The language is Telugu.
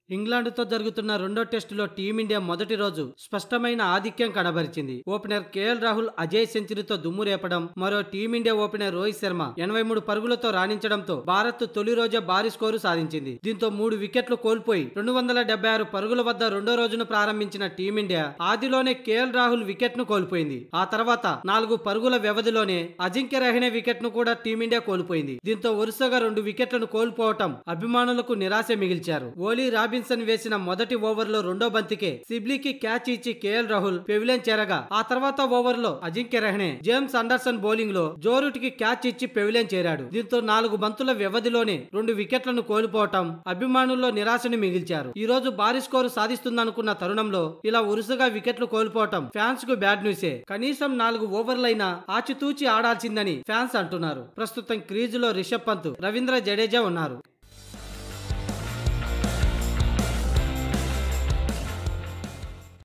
ఇంగ్లాండ్తో జరుగుతున్న రెండో టెస్టులో టీమిండియా మొదటి రోజు స్పష్టమైన ఆధిక్యం కనబరిచింది ఓపెనర్ కేఎల్ రాహుల్ అజయ్ సెంచరీతో దుమ్ము రేపడం మరో టీమిండియా ఓపెనర్ రోహిత్ శర్మ ఎనభై మూడు పరుగులతో రాణించడంతో భారత్ తొలి రోజే భారీ స్కోరు సాధించింది దీంతో మూడు వికెట్లు కోల్పోయి రెండు వందల డెబ్బై ఆరు పరుగుల వద్ద రెండో రోజును ప్రారంభించిన టీమిండియా ఆదిలోనే కేఎల్ రాహుల్ వికెట్ ను కోల్పోయింది ఆ తర్వాత నాలుగు పరుగుల వ్యవధిలోనే అజింక్య రహనే వికెట్ ను కూడా టీమిండియా కోల్పోయింది దీంతో వరుసగా రెండు వికెట్లను కోల్పోవటం అభిమానులకు నిరాశ మిగిల్చారు ఓలీ రాబిన్సన్ వేసిన మొదటి ఓవర్లో రెండో బంతికే సిబ్లీకి క్యాచ్ ఇచ్చి కేఎల్ రాహుల్ పెవిలియన్ చేరగా ఆ తర్వాత ఓవర్లో Ajinkya Rahane James Anderson bowling లో జోరూట్కి క్యాచ్ ఇచ్చి పెవిలియన్ చేరాడు దీంతో నాలుగు బంతుల వ్యవధిలోనే రెండు వికెట్లను కోల్పోవటం అభిమానుల్లో నిరాశని మిగిల్చారు ఈ రోజు భారీ స్కోరు సాధిస్తుందనుకున్న తరుణంలో ఇలా వరుసగా వికెట్లు కోల్పోవటం ఫ్యాన్స్ కు బ్యాడ్ న్యూసే కనీసం నాలుగు ఓవర్లైనా ఆచితూచి ఆడాల్సిందని ఫ్యాన్స్ అంటున్నారు ప్రస్తుతం క్రీజులో రిషబ్ పంత్ రవీంద్ర జడేజా ఉన్నారు